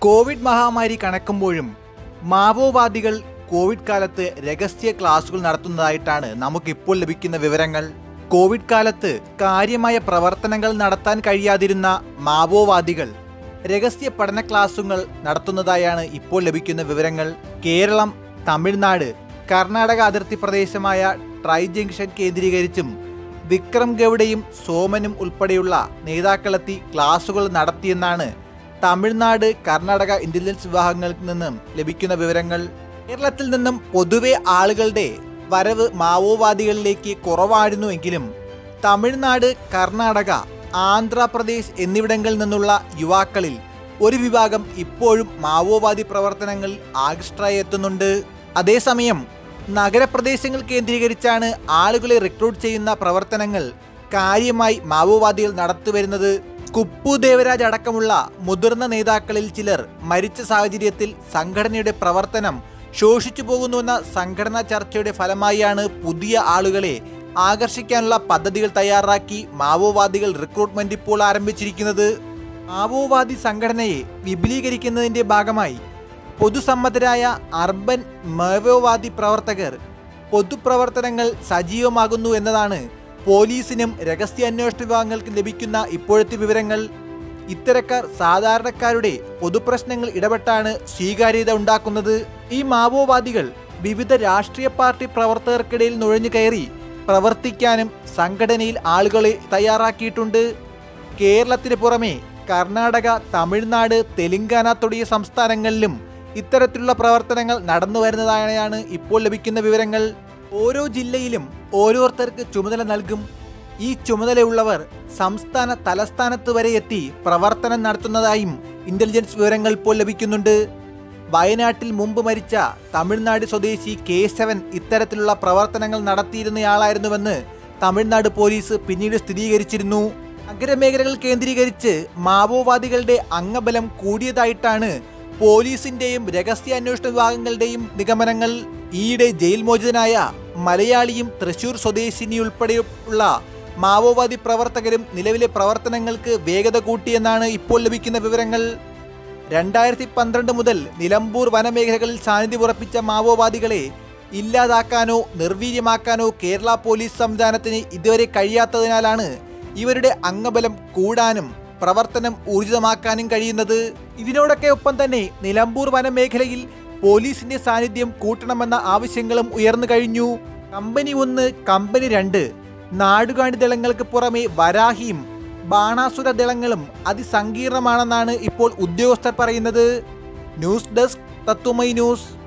Covid മഹാമാരി കണക്കുമ്പോഴും മാവോവാദികൾ Covid കാലത്ത് രഹസ്യ ക്ലാസുകൾ നടത്തുന്നതായിട്ടാണ് നമുക്കിപ്പോൾ ലഭിക്കുന്ന വിവരങ്ങൾ കോവിഡ് കാലത്ത് കാര്യമായ പ്രവർത്തനങ്ങൾ നടത്താൻ കഴിയാതിരുന്ന മാവോവാദികൾ രഹസ്യ പഠന ക്ലാസുകൾ നടത്തുന്നതായാണ് ഇപ്പോൾ ലഭിക്കുന്ന വിവരങ്ങൾ കേരളം തമിഴ്നാട് കർണാടക അതിർത്തി പ്രദേശമായ ട്രൈ ജംഗ്ഷൻ കേന്ദ്രീകരിച്ചും വിക്രം ഗൗഡയും സോമനും ഉൾപ്പെടെയുള്ള നേതാക്കളെത്തി ക്ലാസുകൾ നടത്തിയെന്നാണ് തമിഴ്നാട് കർണാടക ഇന്റലിജൻസ് വിഭാഗങ്ങളിൽ നിന്നും ലഭിക്കുന്ന വിവരങ്ങൾ കേരളത്തിൽ നിന്നും പൊതുവെ ആളുകളുടെ വരവ് മാവോവാദികളിലേക്ക് കുറവായിരുന്നുവെങ്കിലും തമിഴ്നാട് കർണാടക ആന്ധ്രാപ്രദേശ് എന്നിവിടങ്ങളിൽ നിന്നുള്ള യുവാക്കളിൽ ഒരു വിഭാഗം ഇപ്പോഴും മാവോവാദി പ്രവർത്തനങ്ങളിൽ ആകൃഷ്ടരായി എത്തുന്നുണ്ട് അതേസമയം നഗരപ്രദേശങ്ങൾ കേന്ദ്രീകരിച്ചാണ് ആളുകളെ റിക്രൂട്ട് ചെയ്യുന്ന പ്രവർത്തനങ്ങൾ കാര്യമായി മാവോവാദികൾ നടത്തിവരുന്നത് കുപ്പു ദേവരാജ് അടക്കമുള്ള മുതിർന്ന നേതാക്കളിൽ ചിലർ മരിച്ച സാഹചര്യത്തിൽ സംഘടനയുടെ പ്രവർത്തനം ശോഷിച്ചു പോകുന്നുവെന്ന സംഘടനാ ചർച്ചയുടെ ഫലമായാണ് പുതിയ ആളുകളെ ആകർഷിക്കാനുള്ള പദ്ധതികൾ തയ്യാറാക്കി മാവോവാദികൾ റിക്രൂട്ട്മെന്റ് ഇപ്പോൾ ആരംഭിച്ചിരിക്കുന്നത് മാവോവാദി സംഘടനയെ വിപുലീകരിക്കുന്നതിന്റെ ഭാഗമായി പൊതുസമ്മതരായ അർബൻ മാവോവാദി പ്രവർത്തകർ പൊതുപ്രവർത്തനങ്ങൾ സജീവമാകുന്നു എന്നതാണ് പോലീസിനും രഹസ്യാന്വേഷണ വിഭാഗങ്ങൾക്കും ലഭിക്കുന്ന ഇപ്പോഴത്തെ വിവരങ്ങൾ ഇത്തരക്കാർ സാധാരണക്കാരുടെ പൊതുപ്രശ്നങ്ങൾ ഇടപെട്ടാണ് സ്വീകാര്യത ഉണ്ടാക്കുന്നത് ഈ മാവോവാദികൾ വിവിധ രാഷ്ട്രീയ പാർട്ടി പ്രവർത്തകർക്കിടയിൽ നുഴഞ്ഞു കയറി പ്രവർത്തിക്കാനും സംഘടനയിൽ ആളുകളെ തയ്യാറാക്കിയിട്ടുണ്ട് കേരളത്തിന് പുറമെ കർണാടക തമിഴ്നാട് തെലങ്കാന തുടങ്ങിയ സംസ്ഥാനങ്ങളിലും ഇത്തരത്തിലുള്ള പ്രവർത്തനങ്ങൾ നടന്നു വരുന്നതായാണ് ഇപ്പോൾ ലഭിക്കുന്ന വിവരങ്ങൾ ഓരോ ജില്ലയിലും ഓരോരുത്തർക്ക് ചുമതല നൽകും ഈ ചുമതലയുള്ളവർ സംസ്ഥാന തലസ്ഥാനത്ത് വരെ എത്തി പ്രവർത്തനം നടത്തുന്നതായും ഇന്റലിജൻസ് വിവരങ്ങൾ ഇപ്പോൾ ലഭിക്കുന്നുണ്ട് വയനാട്ടിൽ മുമ്പ് മരിച്ച തമിഴ്നാട് സ്വദേശി കേശവൻ ഇത്തരത്തിലുള്ള പ്രവർത്തനങ്ങൾ നടത്തിയിരുന്നയാളായിരുന്നുവെന്ന് തമിഴ്നാട് പോലീസ് പിന്നീട് സ്ഥിരീകരിച്ചിരുന്നു നഗരമേഖലകൾ കേന്ദ്രീകരിച്ച് മാവോവാദികളുടെ അംഗബലം കൂടിയതായിട്ടാണ് പോലീസിന്റെയും രഹസ്യാന്വേഷണ വിഭാഗങ്ങളുടെയും നിഗമനങ്ങൾ ഈയിടെ ജയിൽ മോചിതനായ മലയാളിയും തൃശൂർ സ്വദേശിനിയുൾപ്പെടെയുള്ള മാവോവാദി പ്രവർത്തകരും നിലവിലെ പ്രവർത്തനങ്ങൾക്ക് വേഗത കൂട്ടിയെന്നാണ് ഇപ്പോൾ ലഭിക്കുന്ന വിവരങ്ങൾ രണ്ടായിരത്തി പന്ത്രണ്ട് മുതൽ നിലമ്പൂർ വനമേഖലകളിൽ സാന്നിധ്യം ഉറപ്പിച്ച മാവോവാദികളെ ഇല്ലാതാക്കാനോ നിർവീര്യമാക്കാനോ കേരള പോലീസ് സംവിധാനത്തിന് ഇതുവരെ കഴിയാത്തതിനാലാണ് ഇവരുടെ അംഗബലം കൂടാനും പ്രവർത്തനം ഊർജിതമാക്കാനും കഴിയുന്നത് ഇതിനോടൊക്കെ ഒപ്പം തന്നെ നിലമ്പൂർ വനമേഖലയിൽ പോലീസിന്റെ സാന്നിധ്യം കൂട്ടണമെന്ന ആവശ്യങ്ങളും ഉയർന്നു കഴിഞ്ഞു കമ്പനി ഒന്ന് കമ്പനി രണ്ട് നാടുകാണി ദളങ്ങൾക്ക് പുറമെ വരാഹിയും ബാണാസുര ദളങ്ങളും അതിസങ്കീർണമാണെന്നാണ് ഇപ്പോൾ ഉദ്യോഗസ്ഥർ പറയുന്നത് ന്യൂസ് ഡെസ്ക് തത്വമൈ ന്യൂസ്